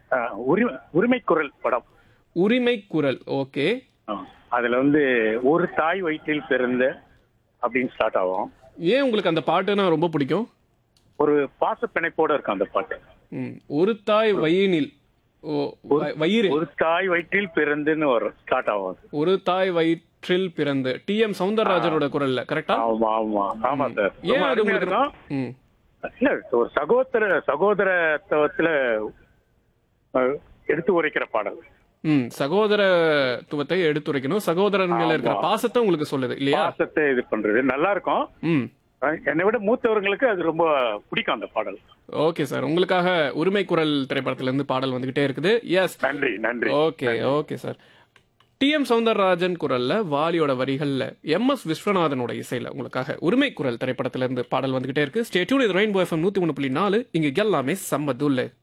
அஹ், உரிமை உரிமை குரல் படம் உரிமை குரல் ஓகே ஆ. அதுல வந்து ஒரு தாய் வயிற்றில் பிறந்த அப்படின்னு ஸ்டார்ட் ஆகும் ஏன் உங்களுக்கு அந்த பாட்டுனா ரொம்ப பிடிக்கும் ஒரு பாச பிணைப்போட இருக்கும் அந்த பாட்டு ம், ஒரு தாய் வயினில் ஓ வ- வயிறு ஒரு தாய் வயிற்றில் பிறந்துன்னு வரும் ஸ்டார்ட் ஆகும் அது. ஒரு தாய் வயிற்றில் பிறந்து டி எம் சவுந்தரராஜனோட குரல்ல கரெக்டா ஆமா ஆமா ஆமா சார் ஏன் ரொம்ப அது அருமையா உங்களுக்கு இருக்கும். ம் இல்ல ஒரு சகோதர சகோதரத்துவத்துல அஹ், எடுத்து உரைக்கிற பாடல் ம் சகோதரத்துவத்தை எடுத்துரைக்கணும் சகோதரன் மேல இருக்கிற ஆமா. பாசத்தை உங்களுக்கு சொல்லுது இல்லையா பாசத்தை இது பண்றது நல்லா இருக்கும் ம் அஹ், என்னை விட மூத்தவர்களுக்கு அது ரொம்ப பிடிக்கும் அந்த பாடல் ஓகே சார் உங்களுக்காக உரிமை குரல் திரைப்படத்துல இருந்து பாடல் வந்துகிட்டே இருக்குது எஸ் நன்றி நன்றி okay okay sir T M Soundararajan குரல்ல வாலியோட வரிகள்ல எம் எஸ் விஸ்வநாதனோட இசையில உங்களுக்காக உரிமை குரல் திரைப்படத்துல இருந்து பாடல் வந்துகிட்டே இருக்கு ஸ்டேட்யூன் இது ரெயின்போ எஃப்எம் நூத்தி ஒன்று புள்ளி நாலு இங்க எல்லாமே செம்ம துல்லு